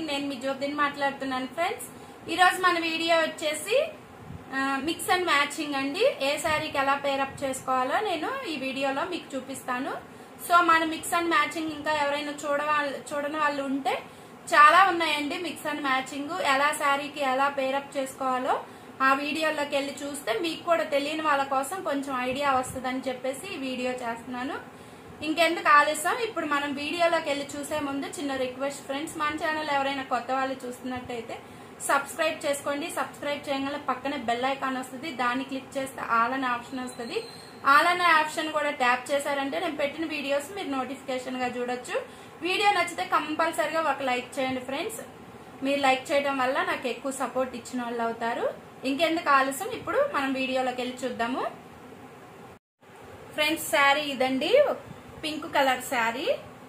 నేను మీ జ్యోతిని మాట్లాడుతున్నాను ఫ్రెండ్స్ ఈరోజు మన వీడియో వచ్చేసి మిక్స్ అండ్ మ్యాచింగ్ అండి ఏ శారీకి ఎలా పేరప్ చేసుకోవాలో నేను ఈ వీడియోలో మీకు చూపిస్తాను సో మన మిక్స్ అండ్ మ్యాచింగ్ ఇంకా ఎవరైనా చూడవాళ్ళు చూడని వాళ్ళు ఉంటే చాలా ఉన్నాయండి మిక్స్ అండ్ మ్యాచింగ్ ఎలా శారీకి ఎలా పేరప్ చేసుకోవాలో ఆ వీడియోలోకి వెళ్ళి చూస్తే మీకు కూడా తెలియని వాళ్ళ కోసం కొంచెం ఐడియా వస్తుందని చెప్పేసి ఈ వీడియో చేస్తున్నాను ఇంకెందుకు ఆలస్యం ఇప్పుడు మనం వీడియోలోకి వెళ్ళి చూసే ముందు చిన్న రిక్వెస్ట్ ఫ్రెండ్స్ మన ఛానల్ ఎవరైనా కొత్త వాళ్ళు చూస్తున్నట్టయితే సబ్స్క్రైబ్ చేసుకోండి సబ్స్క్రైబ్ చేయగానే పక్కనే బెల్ ఐకాన్ వస్తుంది దాన్ని క్లిక్ చేస్తే ఆల్ అనే ఆప్షన్ వస్తుంది ఆల్ అనే ఆప్షన్ కూడా ట్యాప్ చేశారంటే నేను పెట్టిన వీడియోస్ మీరు నోటిఫికేషన్ గా చూడొచ్చు వీడియో నచ్చితే కంపల్సరిగా ఒక లైక్ చేయండి ఫ్రెండ్స్ మీరు లైక్ చేయడం వల్ల నాకు ఎక్కువ సపోర్ట్ ఇచ్చిన వాళ్ళు అవుతారు ఇంకెందుకు ఆలస్యం ఇప్పుడు మనం వీడియోలోకి వెళ్ళి చూద్దాము ఫ్రెండ్స్ శారీ ఇదండి పింక్ కలర్ శారీ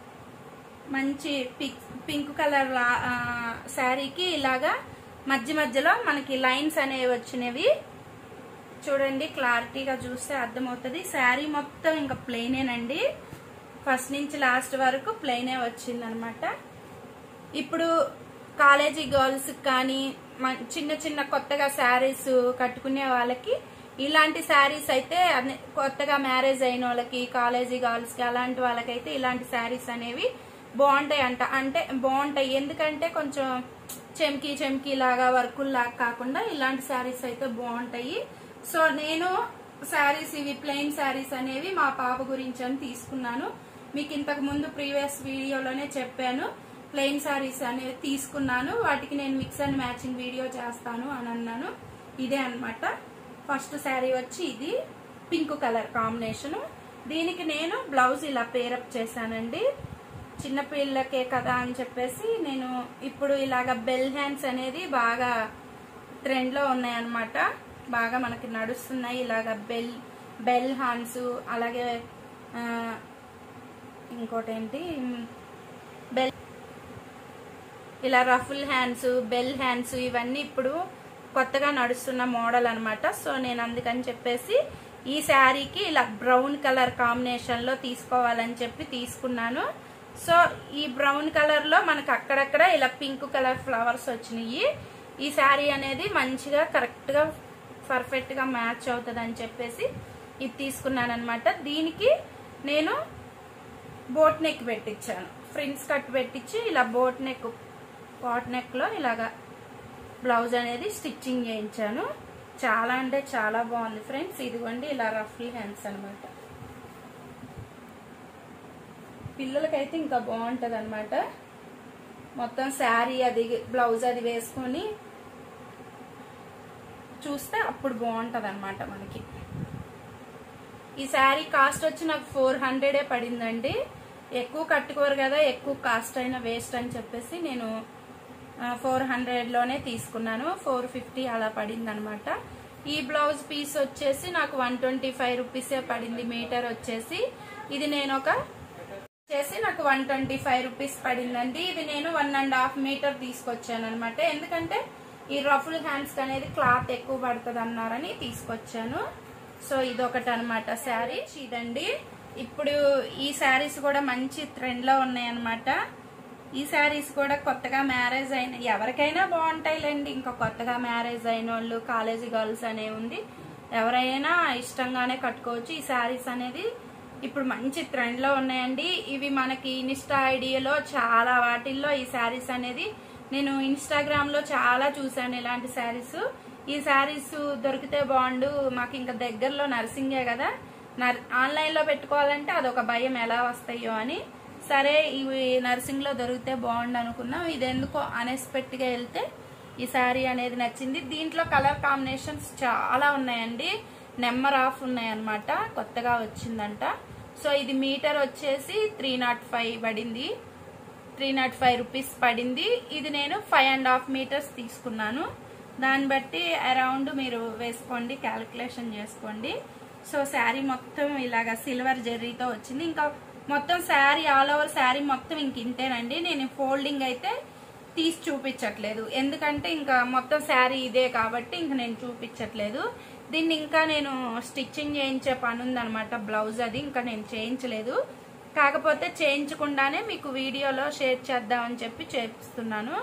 మంచి పింక్ కలర్ శారీకి ఇలాగా మధ్య మధ్యలో మనకి లైన్స్ అనేవి వచ్చినవి చూడండి క్లారిటీగా చూస్తే అర్థమవుతుంది శారీ మొత్తం ఇంకా ప్లెయినేనండి ఫస్ట్ నుంచి లాస్ట్ వరకు ప్లెయినే వచ్చింది అనమాట ఇప్పుడు కాలేజీ గర్ల్స్ కానీ చిన్న చిన్న కొత్తగా శారీస్ కట్టుకునే వాళ్ళకి ఇలాంటి శారీస్ అయితే కొత్తగా మ్యారేజ్ అయిన వాళ్ళకి కాలేజీ గర్ల్స్ కి అలాంటి వాళ్ళకైతే ఇలాంటి శారీస్ అనేవి బాగుంటాయి అంట అంటే బాగుంటాయి ఎందుకంటే కొంచెం చెమ్కి చెమ్కి లాగా వర్కుల్లాగా కాకుండా ఇలాంటి శారీస్ అయితే బాగుంటాయి సో నేను శారీస్ ఇవి ప్లెయిన్ శారీస్ అనేవి మా పాప గురించి అని తీసుకున్నాను మీకు ఇంతకు ముందు ప్రీవియస్ వీడియోలోనే చెప్పాను ప్లెయిన్ శారీస్ అనేవి తీసుకున్నాను వాటికి నేను మిక్స్ అండ్ మ్యాచింగ్ వీడియో చేస్తాను అని అన్నాను ఇదే అనమాట ఫస్ట్ శారీ వచ్చి ఇది పింక్ కలర్ కాంబినేషన్ దీనికి నేను బ్లౌజ్ ఇలా పేరప్ చేశానండి చిన్నపిల్లకే కదా అని చెప్పేసి నేను ఇప్పుడు ఇలాగ బెల్ హ్యాండ్స్ అనేది బాగా ట్రెండ్లో ఉన్నాయన్నమాట బాగా మనకి నడుస్తున్నాయి ఇలాగ బెల్ బెల్ హ్యాండ్స్ అలాగే ఇంకోటి ఏంటి బెల్ ఇలా రఫుల్ హ్యాండ్స్ బెల్ హ్యాండ్స్ ఇవన్నీ ఇప్పుడు కొత్తగా నడుస్తున్న మోడల్ అనమాట సో నేను అందుకని చెప్పేసి ఈ శారీకి ఇలా బ్రౌన్ కలర్ కాంబినేషన్ లో తీసుకోవాలని చెప్పి తీసుకున్నాను సో ఈ బ్రౌన్ కలర్ లో మనకు అక్కడక్కడ ఇలా పింక్ కలర్ ఫ్లవర్స్ వచ్చినాయి ఈ శారీ అనేది మంచిగా కరెక్ట్ గా పర్ఫెక్ట్ గా మ్యాచ్ అవుతుంది అని చెప్పేసి ఇది తీసుకున్నాను అనమాట దీనికి నేను బోట్ నెక్ పెట్టించాను ఫ్రిన్స్ కట్ పెట్టించి ఇలా బోట్ నెక్ పాట్ నెక్ లో ఇలాగా బ్లౌజ్ అనేది స్టిచ్చింగ్ చేయించాను చాలా అంటే చాలా బాగుంది ఫ్రెండ్స్ ఇదిగోండి ఇలా రఫ్లీ హ్యాండ్స్ అనమాట పిల్లలకైతే ఇంకా బాగుంటది అనమాట మొత్తం శారీ అది బ్లౌజ్ అది వేసుకొని చూస్తే అప్పుడు బాగుంటది అనమాట మనకి ఈ శారీ కాస్ట్ వచ్చి నాకు ఫోర్ హండ్రెడే పడిందండి ఎక్కువ కట్టుకోరు కదా ఎక్కువ కాస్ట్ అయినా వేస్ట్ అని చెప్పేసి నేను ఫోర్ హండ్రెడ్లోనే తీసుకున్నాను ఫోర్ ఫిఫ్టీ అలా పడింది అనమాట ఈ బ్లౌజ్ పీస్ వచ్చేసి నాకు వన్ ట్వంటీ ఫైవ్ రూపీసే పడింది మీటర్ వచ్చేసి ఇది నేను ఒక వచ్చేసి నాకు వన్ ట్వంటీ ఫైవ్ రూపీస్ పడిందండి ఇది నేను వన్ అండ్ హాఫ్ మీటర్ తీసుకొచ్చాను అనమాట ఎందుకంటే ఈ రఫుల్ హ్యాండ్స్ అనేది క్లాత్ ఎక్కువ పడుతుంది అన్నారని తీసుకొచ్చాను సో ఇదొకటి అనమాట శారీ ఇదండి ఇప్పుడు ఈ శారీస్ కూడా మంచి ట్రెండ్ లో ఉన్నాయి అనమాట ఈ శారీస్ కూడా కొత్తగా మ్యారేజ్ అయిన ఎవరికైనా బాగుంటాయిలేండి ఇంకా కొత్తగా మ్యారేజ్ అయిన వాళ్ళు కాలేజీ గర్ల్స్ అనే ఉంది ఎవరైనా ఇష్టంగానే కట్టుకోవచ్చు ఈ శారీస్ అనేది ఇప్పుడు మంచి ట్రెండ్ లో ఉన్నాయండి ఇవి మనకి ఇన్స్టా ఐడియాలో చాలా వాటిల్లో ఈ శారీస్ అనేది నేను ఇన్స్టాగ్రామ్ లో చాలా చూసాను ఇలాంటి శారీస్ ఈ శారీస్ దొరికితే బాగుండు మాకు ఇంకా దగ్గరలో నర్సింగే కదా ఆన్లైన్ లో పెట్టుకోవాలంటే అదొక భయం ఎలా వస్తాయో అని సరే ఇవి నర్సింగ్ లో దొరికితే బాగుండు అనుకున్నాం ఇది ఎందుకో అన్ఎక్స్పెక్ట్ గా వెళ్తే ఈ శారీ అనేది నచ్చింది దీంట్లో కలర్ కాంబినేషన్స్ చాలా ఉన్నాయండి నెంబర్ ఆఫ్ ఉన్నాయన్నమాట కొత్తగా వచ్చిందంట సో ఇది మీటర్ వచ్చేసి త్రీ నాట్ ఫైవ్ పడింది త్రీ నాట్ ఫైవ్ రూపీస్ పడింది ఇది నేను ఫైవ్ అండ్ హాఫ్ మీటర్స్ తీసుకున్నాను దాన్ని బట్టి అరౌండ్ మీరు వేసుకోండి క్యాలిక్యులేషన్ చేసుకోండి సో శారీ మొత్తం ఇలాగా సిల్వర్ జెర్రీతో వచ్చింది ఇంకా మొత్తం శారీ ఆల్ ఓవర్ శారీ మొత్తం ఇంక ఇంతేనండి నేను ఫోల్డింగ్ అయితే తీసి చూపించట్లేదు ఎందుకంటే ఇంకా మొత్తం శారీ ఇదే కాబట్టి ఇంక నేను చూపించట్లేదు దీన్ని ఇంకా నేను స్టిచ్చింగ్ చేయించే పని ఉందనమాట బ్లౌజ్ అది ఇంకా నేను చేయించలేదు కాకపోతే చేయించకుండానే మీకు వీడియోలో షేర్ చేద్దామని చెప్పి చేపిస్తున్నాను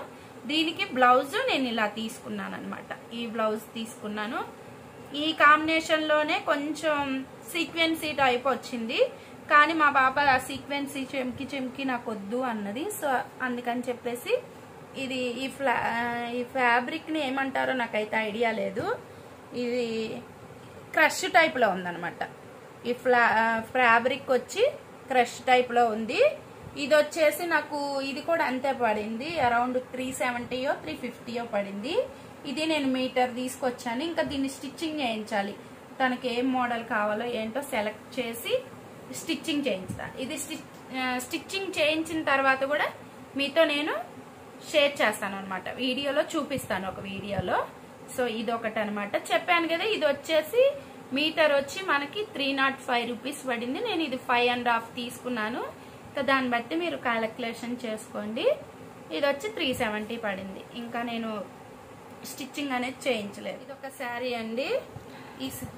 దీనికి బ్లౌజ్ నేను ఇలా తీసుకున్నాను అనమాట ఈ బ్లౌజ్ తీసుకున్నాను ఈ కాంబినేషన్లోనే కొంచెం సీక్వెన్సీ టైప్ వచ్చింది కానీ మా పాప ఆ సీక్వెన్సీ చెంకి చెంకి నాకు వద్దు అన్నది సో అందుకని చెప్పేసి ఇది ఈ ఫ్లా ఈ ఫ్యాబ్రిక్ని ఏమంటారో నాకైతే ఐడియా లేదు ఇది క్రష్ టైప్లో ఉందన్నమాట ఈ ఫ్లా ఫ్యాబ్రిక్ వచ్చి క్రష్ టైప్లో ఉంది ఇది వచ్చేసి నాకు ఇది కూడా అంతే పడింది అరౌండ్ త్రీ సెవెంటీయో త్రీ ఫిఫ్టీయో పడింది ఇది నేను మీటర్ తీసుకొచ్చాను ఇంకా దీన్ని స్టిచ్చింగ్ చేయించాలి తనకి ఏం మోడల్ కావాలో ఏంటో సెలెక్ట్ చేసి స్టిచ్చింగ్ చేయించుతాను ఇది స్టిచ్ స్టిచ్చింగ్ చేయించిన తర్వాత కూడా మీతో నేను షేర్ చేస్తాను అనమాట వీడియోలో చూపిస్తాను ఒక వీడియోలో సో ఇది ఒకటి అనమాట చెప్పాను కదా ఇది వచ్చేసి మీటర్ వచ్చి మనకి త్రీ నాట్ ఫైవ్ రూపీస్ పడింది నేను ఇది ఫైవ్ అండ్ హాఫ్ తీసుకున్నాను ఇంకా దాన్ని బట్టి మీరు క్యాలిక్యులేషన్ చేసుకోండి ఇది వచ్చి త్రీ సెవెంటీ పడింది ఇంకా నేను స్టిచ్చింగ్ అనేది చేయించలేదు ఇది ఒక శారీ అండి ఈ స-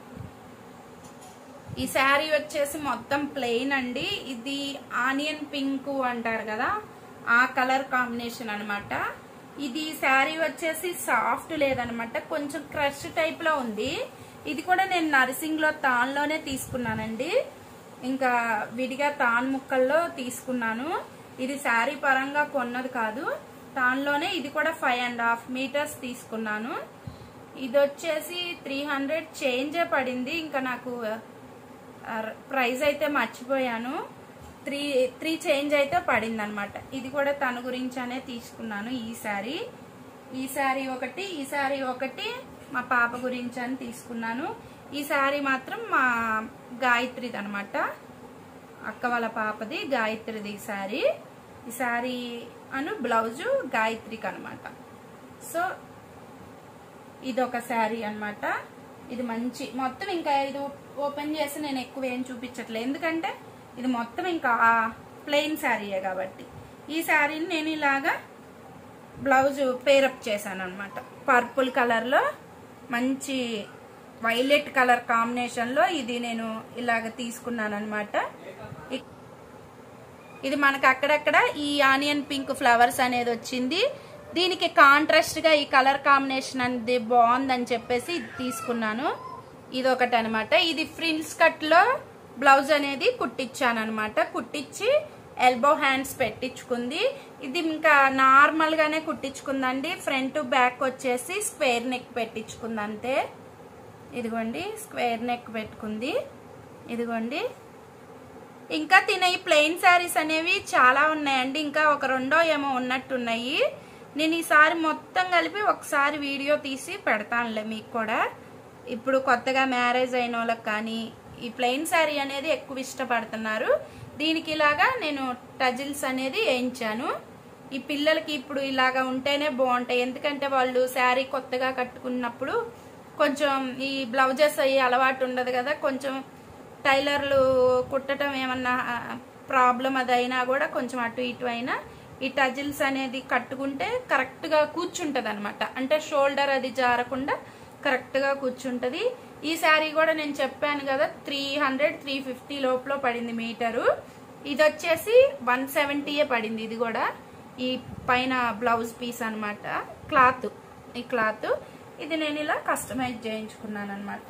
ఈ శారీ వచ్చేసి మొత్తం ప్లెయిన్ అండి ఇది ఆనియన్ పింక్ అంటారు కదా ఆ కలర్ కాంబినేషన్ అన్నమాట ఇది శారీ వచ్చేసి సాఫ్ట్ లేదనమాట కొంచెం క్రష్ టైప్ లో ఉంది ఇది కూడా నేను నర్సింగ్ లో తాన్లోనే తీసుకున్నానండి ఇంకా విడిగా తాన్ ముక్కల్లో తీసుకున్నాను ఇది శారీ పరంగా కొన్నది కాదు తాన్లోనే ఇది కూడా ఫైవ్ అండ్ హాఫ్ మీటర్స్ తీసుకున్నాను ఇది వచ్చేసి త్రీ హండ్రెడ్ చేంజే పడింది ఇంకా నాకు ప్రైస్ అయితే మర్చిపోయాను త్రీ త్రీ చేంజ్ అయితే పడింది అనమాట ఇది కూడా తన గురించి అనే తీసుకున్నాను ఈ సారీ ఈ సారీ ఒకటి ఈ సారీ ఒకటి మా పాప గురించి అని తీసుకున్నాను ఈ సారీ మాత్రం మా గాయత్రిది అనమాట అక్క వాళ్ళ పాపది గాయత్రిది ఈ సారీ ఈ సారీ అను బ్లౌజు గాయత్రికి అనమాట సో ఇది ఒక శారీ అన్నమాట ఇది మంచి మొత్తం ఇంకా ఇది ఓపెన్ చేసి నేను ఎక్కువ ఏం చూపించట్లేదు ఎందుకంటే ఇది మొత్తం ఇంకా ప్లెయిన్ శారీయే కాబట్టి ఈ శారీని నేను ఇలాగా బ్లౌజ్ పేరప్ చేశాను అనమాట పర్పుల్ కలర్లో మంచి వైలెట్ కలర్ కాంబినేషన్లో ఇది నేను ఇలాగ తీసుకున్నాను అనమాట ఇది మనకు అక్కడక్కడ ఈ ఆనియన్ పింక్ ఫ్లవర్స్ అనేది వచ్చింది దీనికి కాంట్రాస్ట్ గా ఈ కలర్ కాంబినేషన్ అనేది బాగుందని చెప్పేసి ఇది తీసుకున్నాను ఇది ఒకటి అనమాట ఇది ఫ్రిల్స్ కట్ లో బ్లౌజ్ అనేది కుట్టించాను అనమాట కుట్టించి ఎల్బో హ్యాండ్స్ పెట్టించుకుంది ఇది ఇంకా నార్మల్ గానే కుట్టించుకుందండి ఫ్రంట్ బ్యాక్ వచ్చేసి స్క్వేర్ నెక్ పెట్టించుకుంది అంతే ఇదిగోండి స్క్వేర్ నెక్ పెట్టుకుంది ఇదిగోండి ఇంకా తిన ఈ ప్లెయిన్ శారీస్ అనేవి చాలా ఉన్నాయండి ఇంకా ఒక రెండో ఏమో ఉన్నట్టున్నాయి నేను ఈసారి మొత్తం కలిపి ఒకసారి వీడియో తీసి పెడతానులే మీకు కూడా ఇప్పుడు కొత్తగా మ్యారేజ్ అయిన వాళ్ళకి కానీ ఈ ప్లెయిన్ శారీ అనేది ఎక్కువ ఇష్టపడుతున్నారు దీనికి ఇలాగా నేను టజిల్స్ అనేది వేయించాను ఈ పిల్లలకి ఇప్పుడు ఇలాగా ఉంటేనే బాగుంటాయి ఎందుకంటే వాళ్ళు శారీ కొత్తగా కట్టుకున్నప్పుడు కొంచెం ఈ బ్లౌజెస్ అయ్యి అలవాటు ఉండదు కదా కొంచెం టైలర్లు కుట్టడం ఏమన్నా ప్రాబ్లం అది అయినా కూడా కొంచెం అటు ఇటు అయినా ఈ టజిల్స్ అనేది కట్టుకుంటే కరెక్ట్గా కూర్చుంటది అనమాట అంటే షోల్డర్ అది జారకుండా కరెక్ట్గా కూర్చుంటది ఈ శారీ కూడా నేను చెప్పాను కదా త్రీ హండ్రెడ్ త్రీ ఫిఫ్టీ లోపల పడింది మీటరు ఇది వచ్చేసి వన్ సెవెంటీయే పడింది ఇది కూడా ఈ పైన బ్లౌజ్ పీస్ అన్నమాట క్లాత్ ఈ క్లాత్ ఇది నేను ఇలా కస్టమైజ్ చేయించుకున్నాను అనమాట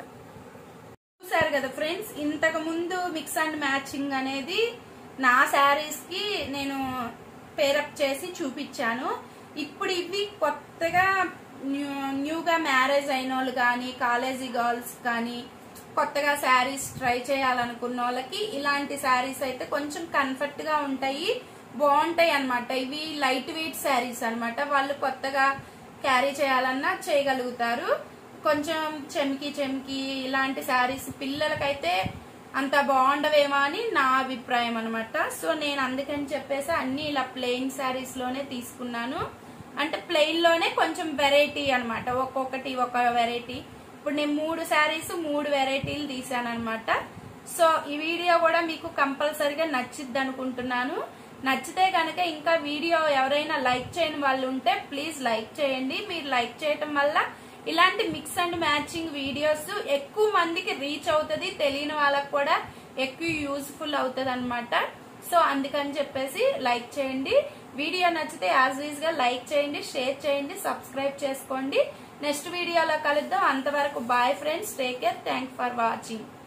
చూసారు కదా ఫ్రెండ్స్ ఇంతకు ముందు మిక్స్ అండ్ మ్యాచింగ్ అనేది నా శారీస్ కి నేను పేరప్ చేసి చూపించాను ఇప్పుడు ఇవి కొత్తగా న్యూ న్యూగా మ్యారేజ్ అయిన వాళ్ళు కానీ కాలేజీ గర్ల్స్ కానీ కొత్తగా శారీస్ ట్రై చేయాలనుకున్న వాళ్ళకి ఇలాంటి శారీస్ అయితే కొంచెం కంఫర్ట్ గా ఉంటాయి బాగుంటాయి అన్నమాట ఇవి లైట్ వెయిట్ శారీస్ అన్నమాట వాళ్ళు కొత్తగా క్యారీ చేయాలన్నా చేయగలుగుతారు కొంచెం చెమికి చెమికి ఇలాంటి శారీస్ పిల్లలకైతే అంత బాగుండవేమో అని నా అభిప్రాయం అనమాట సో నేను అందుకని చెప్పేసి అన్ని ఇలా ప్లెయిన్ శారీస్ లోనే తీసుకున్నాను అంటే ప్లెయిన్ లోనే కొంచెం వెరైటీ అన్నమాట ఒక్కొక్కటి ఒక వెరైటీ ఇప్పుడు నేను మూడు శారీస్ మూడు వెరైటీలు తీసాను అనమాట సో ఈ వీడియో కూడా మీకు కంపల్సరిగా నచ్చిద్ది అనుకుంటున్నాను నచ్చితే కనుక ఇంకా వీడియో ఎవరైనా లైక్ చేయని వాళ్ళు ఉంటే ప్లీజ్ లైక్ చేయండి మీరు లైక్ చేయటం వల్ల ఇలాంటి మిక్స్ అండ్ మ్యాచింగ్ వీడియోస్ ఎక్కువ మందికి రీచ్ అవుతుంది తెలియని వాళ్ళకి కూడా ఎక్కువ యూస్ఫుల్ అవుతుంది అనమాట సో అందుకని చెప్పేసి లైక్ చేయండి వీడియో నచ్చితే యాజ్ యూజ్ గా లైక్ చేయండి షేర్ చేయండి సబ్స్క్రైబ్ చేసుకోండి నెక్స్ట్ వీడియోలో కలుద్దాం అంతవరకు bye friends take care thank for watching